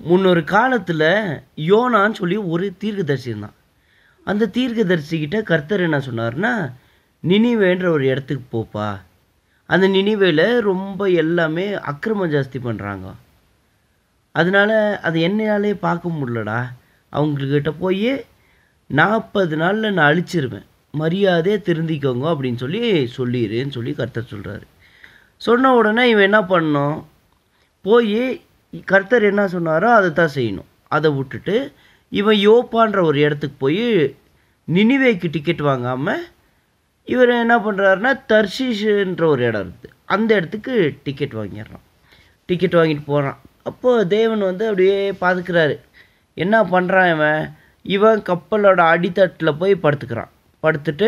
முன்னொரு காலத்தில் யோனான்னு சொல்லி ஒரு தீர்க்கதரிசி இருந்தான் அந்த தீர்க்கதரிசிக்கிட்ட கர்த்தர் என்ன சொன்னார்னா நினிவேன்ற ஒரு இடத்துக்கு போப்பா அந்த நினிவேல ரொம்ப எல்லாமே அக்கிரமம் ஜாஸ்தி பண்ணுறாங்க அதனால அது என்னையாலே பார்க்க முடியலடா அவங்கக்கிட்ட போய் நாற்பது நாளில் நான் அழிச்சிருவேன் மரியாதையே திருந்திக்கோங்க அப்படின்னு சொல்லி சொல்லிடுன்னு சொல்லி கர்த்தர் சொல்கிறாரு சொன்ன உடனே இவன் என்ன பண்ணணும் போய் கர்த்தர் என்ன சொன்னாரோ அதை தான் செய்யணும் அதை விட்டுட்டு இவன் யோப்பான்ற ஒரு இடத்துக்கு போய் நினிவேக்கு டிக்கெட் வாங்காமல் இவர் என்ன பண்ணுறாருன்னா தர்ஷீஷ்ன்ற ஒரு இடம் இருக்குது அந்த இடத்துக்கு டிக்கெட் வாங்கிடுறான் டிக்கெட் வாங்கிட்டு போகிறான் அப்போது தேவன் வந்து அப்படியே பார்த்துக்கிறாரு என்ன பண்ணுறான் இவன் இவன் கப்பலோட அடித்தட்டில் போய் படுத்துக்கிறான் படுத்துட்டு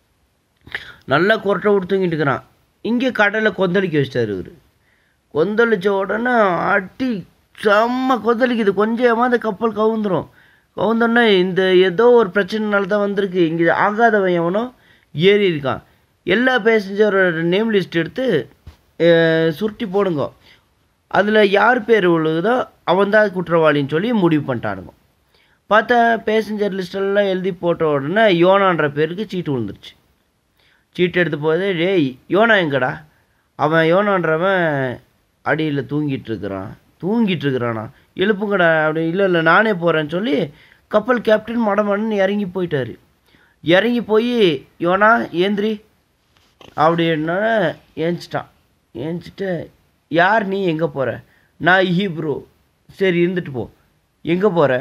நல்லா கொரட்டை விட்டு தூங்கிட்டு இருக்கிறான் இங்கே கடலை கொந்தளிக்க வச்சிட்டாரு இவர் கொந்தளிச்ச உடனே அடி செம்ம கொந்தளிக்குது கொஞ்சம் ஏமாந்த கப்பல் கவுந்துரும் கவுந்தோடனே இந்த ஏதோ ஒரு பிரச்சனைனால தான் வந்திருக்கு இங்கே ஆகாதவன் எவனோ ஏறி இருக்கான் எல்லா பேசஞ்சரோட நேம் லிஸ்ட் எடுத்து அஹ், சுருட்டி போடுங்க அதில் யார் பேர் விழுகுதோ அவன் தான் குற்றவாளின்னு சொல்லி முடிவு பண்ணிட்டானுங்க பார்த்தா பேசஞ்சர் லிஸ்டெல்லாம் எழுதி போட்ட உடனே யோனான்ற பேருக்கு சீட்டு விழுந்துருச்சு சீட்டு எடுத்து போதே டேய் யோனா எங்கடா அவன் யோனான்றவன் அடியில் தூங்கிட்டு இருக்கிறான் தூங்கிட்டு இருக்கிறானா எழுப்புங்கடா அப்படி இல்லை இல்லை நானே போகிறேன்னு சொல்லி கப்பல் கேப்டன் மடமடன்னு இறங்கி போயிட்டாரு இறங்கி போய் யோனா ஏந்திரி அப்படின்னா ஏஞ்சிட்டான் ஏஞ்சிட்டு யார் நீ எங்கே போகிற நான் ஹீப்ரோ சரி இருந்துட்டு போ எங்கே போகிற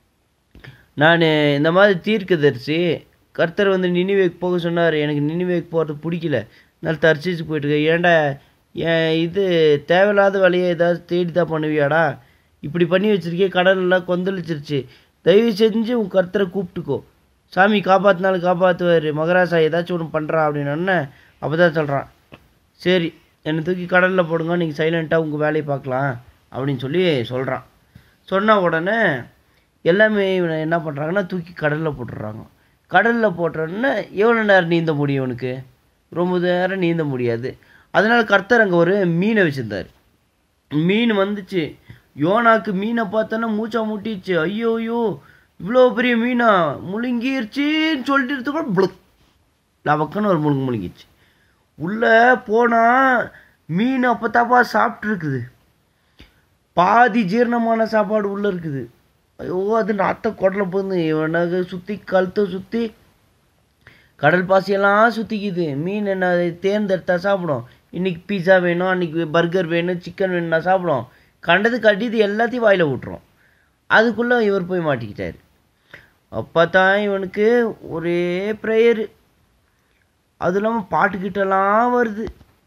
நான் இந்த மாதிரி தீர்க்கதரிசி கர்த்தர் வந்து நினிவேக்கு போக சொன்னார் எனக்கு நினிவேக்கு போகிறது பிடிக்கல நான் தரிசிச்சு போயிட்டு இருக்கேன். ஏன்டா ஏன் இது தேவையில்லாத வேலையை ஏதாவது தேடி தான் பண்ணுவியாடா இப்படி பண்ணி வச்சிருக்கே கடலெல்லாம் கொந்தளிச்சிருச்சு தயவு செஞ்சு உன் கர்த்தரை கூப்பிட்டுக்கோ சாமி காப்பாற்றினாலும் காப்பாற்றுவார் மகராசா ஏதாச்சும் ஒன்று பண்ணுறான் அப்படின்னு அப்போ தான் சொல்கிறான் சரி என்னை தூக்கி கடலில் போடுங்க நீங்கள் சைலண்ட்டாக உங்கள் வேலையை பார்க்கலாம் அப்படின்னு சொல்லி சொல்கிறான் சொன்ன உடனே எல்லாமே இவனை என்ன பண்ணுறாங்கன்னா தூக்கி கடலில் போட்டுடுறாங்க கடலில் போட்டோன்னே எவ்வளோ நேரம் நீந்த முடியும் இவனுக்கு ரொம்ப நேரம் நீந்த முடியாது அதனால் கர்த்தர் அங்கே ஒரு மீனை வச்சுருந்தார் மீன் வந்துச்சு யோனாக்கு மீனை பார்த்தோன்னா மூச்சா முட்டிச்சு ஐயோ ஐயோ இவ்வளோ பெரிய மீனா முழுங்கிருச்சின்னு சொல்லிட்டு கூட புளுக் லவக்குன்னு ஒரு முழுங்கு முழுங்கிச்சு உள்ளே போனால் மீன் அப்போ தாப்பா சாப்பிட்ருக்குது பாதி ஜீரணமான சாப்பாடு உள்ளே இருக்குது ஐயோ அது நாத்த குடல போகுது இவனுக்கு சுற்றி கழுத்தை சுற்றி கடல் பாசியெல்லாம் சுற்றிக்குது மீன் என்ன அது தேர்ந்தெடுத்தா சாப்பிடும் இன்னைக்கு பீஸா வேணும் அன்றைக்கி பர்கர் வேணும் சிக்கன் வேணும்னா சாப்பிடும் கண்டது கட்டிது எல்லாத்தையும் வாயில் விட்டுரும் அதுக்குள்ளே இவர் போய் மாட்டிக்கிட்டார் அப்போ தான் இவனுக்கு ஒரே ப்ரேயரு அது இல்லாமல் பாட்டுக்கிட்டலாம் வருது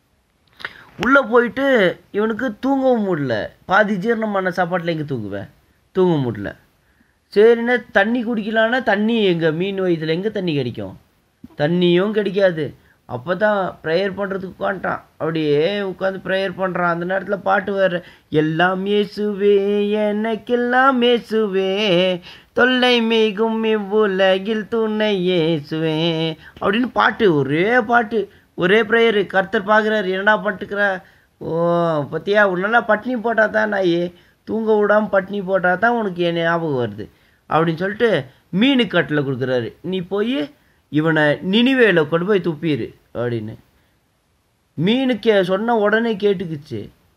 உள்ளே போயிட்டு இவனுக்கு தூங்கவும் முடியல பாதி ஜீரணமான சாப்பாட்டில் எங்கே தூங்குவேன் தூங்க முடியல சரிண்ணே தண்ணி குடிக்கலான்னா தண்ணி எங்கே மீன் வயிற்றுல எங்கே தண்ணி கிடைக்கும் தண்ணியும் கிடைக்காது அப்போ தான் ப்ரேயர் பண்ணுறதுக்கு உட்காந்துட்டான் அப்படியே உட்காந்து ப்ரேயர் பண்ணுறான் அந்த நேரத்தில் பாட்டு வேறு எல்லாம் இயேசுவே எனக்கெல்லாம் இயேசுவே தொல்லை மிகும் இவ்வுலகில் துணை இயேசுவே அப்படின்னு பாட்டு ஒரே பாட்டு ஒரே ப்ரேயரு கர்த்தர் பார்க்குறாரு என்னடா பண்ணிட்டுக்கிற ஓ பத்தியா உன்னெல்லாம் பட்னி போட்டால் தான் நான் தூங்க விடாமல் பட்னி போட்டால் தான் உனக்கு என் ஞாபகம் வருது அப்படின்னு சொல்லிட்டு மீனு கட்டில் கொடுக்குறாரு நீ போய் இவனை நினிவேல கொண்டு போய் துப்பிடு அப்படின்னு மீனு கே சொன்ன உடனே கேட்டுக்குச்சு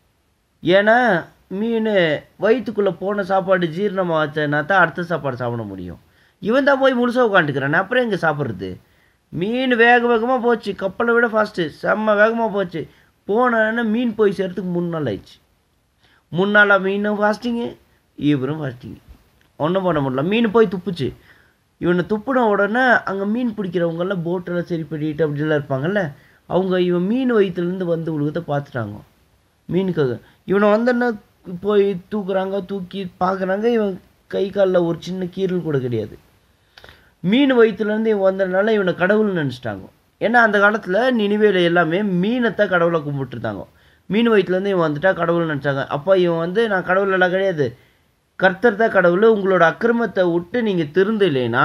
ஏன்னா மீன் வயிற்றுக்குள்ளே போன சாப்பாடு ஜீரணமாச்சுன்னா தான் அடுத்த சாப்பாடு சாப்பிட முடியும் இவன் தான் போய் முழுசாக உட்காந்துக்கிறான் அப்புறம் எங்கே சாப்பிட்றது மீன் வேக வேகமாக போச்சு கப்பலை விட ஃபாஸ்ட்டு செம்ம வேகமாக போச்சு போனோடனே மீன் போய் சேர்த்துக்கு மூணு நாள் ஆயிடுச்சு மூணு நாளாக மீனும் ஃபாஸ்டிங்கு இவரும் ஃபாஸ்டிங்கு ஒன்றும் பண்ண முடியல மீன் போய் துப்புச்சு இவனை துப்புன உடனே அங்கே மீன் பிடிக்கிறவங்கெல்லாம் போட்டெல்லாம் சரி பண்ணிட்டு அப்படிலாம் இருப்பாங்கல்ல அவங்க இவன் மீன் வயிற்றுலேருந்து வந்து உழுகத்தை பார்த்துட்டாங்க மீனுக்காக இவனை வந்தோடனே போய் தூக்குறாங்க தூக்கி பார்க்குறாங்க இவன் கை காலில் ஒரு சின்ன கீரல் கூட கிடையாது மீன் வயிற்றுலேருந்து இவன் வந்ததுனால இவனை கடவுள்னு நினச்சிட்டாங்க ஏன்னா அந்த காலத்தில் நினைவேல எல்லாமே மீனைத்தான் கடவுளை கும்பிட்டுருந்தாங்க மீன் வயிற்றுலேருந்து இவன் வந்துட்டா கடவுள்னு நினச்சாங்க அப்போ இவன் வந்து நான் கடவுள் எல்லாம் கிடையாது கர்த்தர் தான் கடவுள் உங்களோட அக்கிரமத்தை விட்டு நீங்கள் திருந்தலைன்னா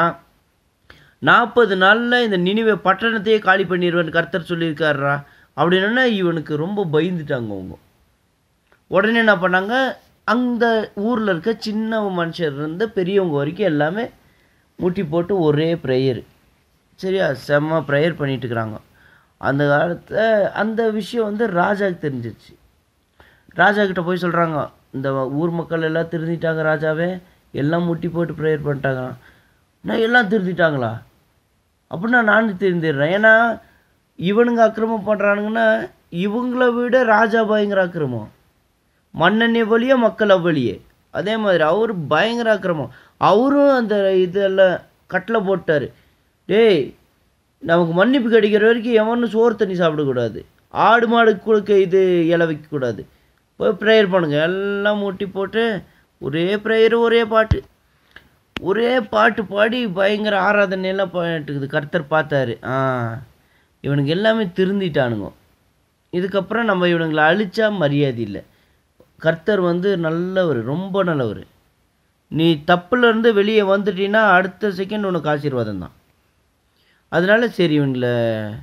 நாற்பது நாளில் இந்த நினைவை பட்டணத்தையே காலி பண்ணிடுவேன் கர்த்தர் சொல்லியிருக்காருடா அப்படின்னா இவனுக்கு ரொம்ப பயந்துட்டாங்க அவங்க உடனே என்ன பண்ணாங்க அந்த ஊரில் இருக்க சின்ன மனுஷர் இருந்து பெரியவங்க வரைக்கும் எல்லாமே முட்டி போட்டு ஒரே ப்ரேயர் சரியா செம்ம ப்ரேயர் பண்ணிட்டு இருக்கிறாங்க அந்த காலத்தில் அந்த விஷயம் வந்து ராஜாவுக்கு தெரிஞ்சிருச்சு ராஜா கிட்ட போய் சொல்கிறாங்க இந்த ஊர் மக்கள் எல்லாம் திருந்திட்டாங்க ராஜாவே எல்லாம் முட்டி போட்டு ப்ரேயர் பண்ணிட்டாங்க நான் எல்லாம் திருந்திட்டாங்களா அப்படின்னா நானும் திருந்திடுறேன் ஏன்னா இவனுங்க அக்கிரமம் பண்ணுறானுங்கன்னா இவங்கள விட ராஜா பயங்கர அக்கிரமம் மன்னன் எவ்வளியே மக்கள் அவ்வளியே அதே மாதிரி அவர் பயங்கர அக்கிரமம் அவரும் அந்த இதெல்லாம் கட்டில் போட்டார் டேய் நமக்கு மன்னிப்பு கிடைக்கிற வரைக்கும் எவனும் சோறு தண்ணி சாப்பிடக்கூடாது ஆடு மாடு கொடுக்க இது இலை வைக்கக்கூடாது போய் ப்ரேயர் பண்ணுங்க எல்லாம் மூட்டி போட்டு ஒரே ப்ரேயர் ஒரே பாட்டு ஒரே பாட்டு பாடி பயங்கர ஆராதனையெல்லாம் பண்ணிட்டுக்குது கர்த்தர் பார்த்தாரு ஆ இவனுக்கு எல்லாமே திருந்திட்டானுங்க இதுக்கப்புறம் நம்ம இவனுங்களை அழிச்சா மரியாதை இல்லை கர்த்தர் வந்து நல்லவர் ரொம்ப நல்லவர் நீ தப்புலேருந்து வெளியே வந்துட்டீன்னா அடுத்த செகண்ட் உனக்கு ஆசீர்வாதம் தான் அதனால சரி இவனுங்களை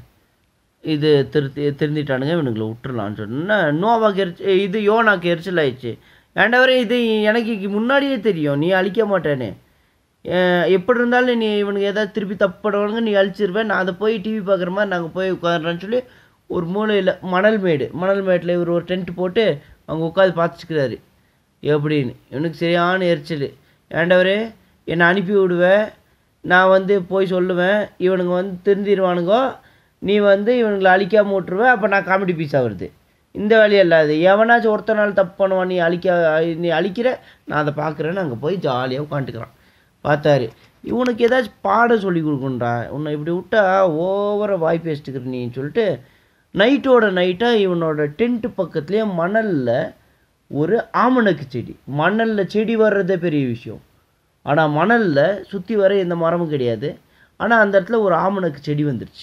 இது திருத்தி திருந்திட்டானுங்க இவனுங்களை விட்டுறலான்னு சொன்னா நோவாக்கு எரிச்சு இது யோனாக்கு எரிச்சல் ஆயிடுச்சு ஏண்டவரே இது எனக்கு இங்க முன்னாடியே தெரியும் நீ அழிக்க மாட்டேன்னு அஹ் எப்படி இருந்தாலும் நீ இவனுக்கு ஏதாவது திருப்பி தப்பு பண்ணுவானுங்க நீ அழிச்சிருவேன் நான் அதை போய் டிவி பார்க்குற மாதிரி நாங்கள் போய் உட்காடுறேன்னு சொல்லி ஒரு மூலையில் மணல் மேடு மணல் மேட்டில் இவர் ஒரு டென்ட் போட்டு அவங்க உட்காந்து பார்த்துச்சுக்கிறாரு எப்படின்னு இவனுக்கு சரியான எரிச்சல் ஏண்டவரே என்னை அனுப்பி விடுவேன் நான் வந்து போய் சொல்லுவேன் இவனுங்க வந்து திருந்திடுவானுங்கோ நீ வந்து இவனுங்களை அழிக்காம விட்ருவேன் அப்போ நான் காமெடி பீஸாக வருது இந்த வேலையும் இல்லாது எவனாச்சும் ஒருத்த நாள் தப்பு பண்ணுவான் நீ அழிக்க நீ அழிக்கிற நான் அதை பார்க்குறேன்னு அங்கே போய் ஜாலியாக உட்காந்துக்கிறான் பார்த்தாரு இவனுக்கு ஏதாச்சும் பாடம் சொல்லி கொடுக்கணும்டா உன்னை இப்படி விட்டா ஓவராக வாய் பேசிட்டுக்கிற நீன்னு சொல்லிட்டு நைட்டோட நைட்டாக இவனோட டென்ட்டு பக்கத்துலேயே மணலில் ஒரு ஆமணக்கு செடி மணலில் செடி வர்றதே பெரிய விஷயம் ஆனால் மணலில் சுற்றி வர எந்த மரமும் கிடையாது ஆனால் அந்த இடத்துல ஒரு ஆமணக்கு செடி வந்துருச்சு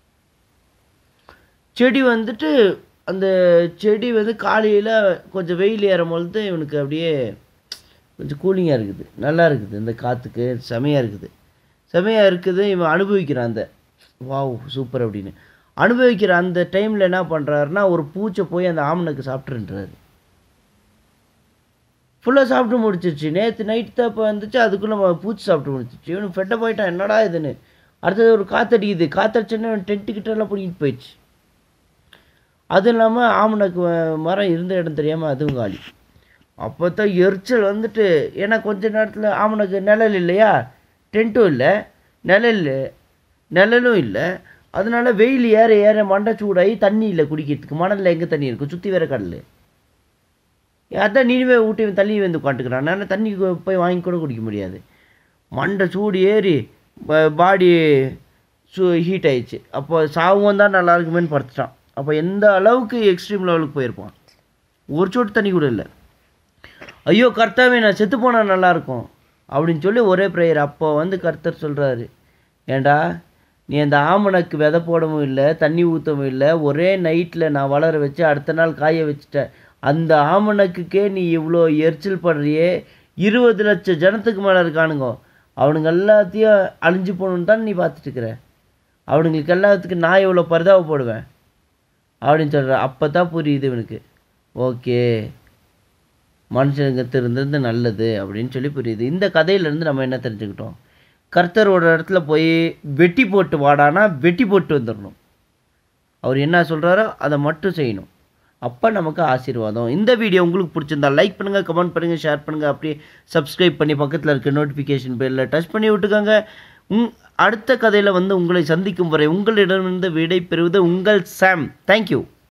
செடி வந்துட்டு அந்த செடி வந்து காலையில் கொஞ்சம் வெயில் ஏறும் பொழுது இவனுக்கு அப்படியே கொஞ்சம் கூலிங்காக இருக்குது நல்லா இருக்குது இந்த காற்றுக்கு செமையாக இருக்குது செமையாக இருக்குது இவன் அனுபவிக்கிறான் அந்த வாவ் சூப்பர் அப்படின்னு அனுபவிக்கிற அந்த டைமில் என்ன பண்ணுறாருன்னா ஒரு பூச்சை போய் அந்த ஆமணக்கு சாப்பிட்ருன்றாரு ஃபுல்லாக சாப்பிட்டு முடிச்சிருச்சு நேற்று நைட் தான் இப்போ வந்துச்சு அதுக்குள்ளே நம்ம பூச்சி சாப்பிட்டு முடிச்சிருச்சு இவனுக்கு ஃபெட்ட போயிட்டான் என்னடா இதுன்னு அடுத்தது ஒரு காத்தடிக்குது காத்தடிச்சோன்னே டென்ட்டு கிட்டலாம் பிடிக்கிட்டு போயிடுச்சு அதுவும் இல்லாமல் ஆமணக்கு ம- மரம் இருந்த இடம் தெரியாமல் அதுவும் காலி அப்போ தான் எரிச்சல் வந்துட்டு ஏன்னா கொஞ்ச நேரத்தில் ஆமணக்கு நிழல் இல்லையா டென்ட்டும் இல்லை நிழல் இல்லை நிழலும் இல்லை அதனால வெயில் ஏற ஏற மண்டை சூடாகி தண்ணி இல்லை குடிக்கிறதுக்கு மணலில் எங்கே தண்ணி இருக்கும் சுற்றி வேற கடல் அதான் நீவே ஊட்டி தள்ளி வந்து உட்காந்துக்கிறான் நான் தண்ணி கு- போய் வாங்கி கூட குடிக்க முடியாது மண்டை சூடு ஏறி பாடி சூ ஹீட் ஆயிடுச்சு அப்போ சாவும் தான் நல்லா இருக்குமேன்னு படுத்துட்டான் அப்போ எந்த அளவுக்கு எக்ஸ்ட்ரீம் லெவலுக்கு போயிருப்பான் ஒரு சொட்டு தண்ணி கூட இல்லை ஐயோ கர்த்தாவே நான் செத்து போனால் நல்லாயிருக்கும் அப்படின்னு சொல்லி ஒரே ப்ரேயர் அப்போ வந்து கர்த்தர் சொல்கிறாரு ஏண்டா நீ அந்த ஆமணக்கு விதை போடவும் இல்லை தண்ணி ஊற்றவும் இல்லை ஒரே நைட்டில் நான் வளர வச்சு அடுத்த நாள் காய வச்சுட்டேன் அந்த ஆமணக்குக்கே நீ இவ்வளோ எரிச்சல் படுறியே இருபது லட்சம் ஜனத்துக்கு மேலே இருக்கானுங்க அவனுங்க எல்லாத்தையும் அழிஞ்சு போகணுன்னு தான் நீ பார்த்துட்டு இருக்கிற அவனுங்களுக்கு எல்லாத்துக்கும் நான் எவ்வளோ பரிதாபப்படுவேன் அப்படின்னு சொல்கிற அப்போ தான் புரியுது இவனுக்கு ஓகே மனுஷனுங்க திருந்தது நல்லது அப்படின்னு சொல்லி புரியுது இந்த கதையிலேருந்து நம்ம என்ன தெரிஞ்சுக்கிட்டோம் கர்த்தரோட இடத்துல போய் வெட்டி போட்டு வாடானா வெட்டி போட்டு வந்துடணும் அவர் என்ன சொல்கிறாரோ அதை மட்டும் செய்யணும் அப்போ நமக்கு ஆசீர்வாதம் இந்த வீடியோ உங்களுக்கு பிடிச்சிருந்தா லைக் பண்ணுங்கள் கமெண்ட் பண்ணுங்கள் ஷேர் பண்ணுங்கள் அப்படியே சப்ஸ்கிரைப் பண்ணி பக்கத்தில் இருக்க நோட்டிஃபிகேஷன் பெல்லில் டச் பண்ணி விட்டுக்கோங்க உங் அடுத்த கதையில் வந்து உங்களை சந்திக்கும் வரை உங்களிடமிருந்து விடை பெறுவது உங்கள் சாம் தேங்க்யூ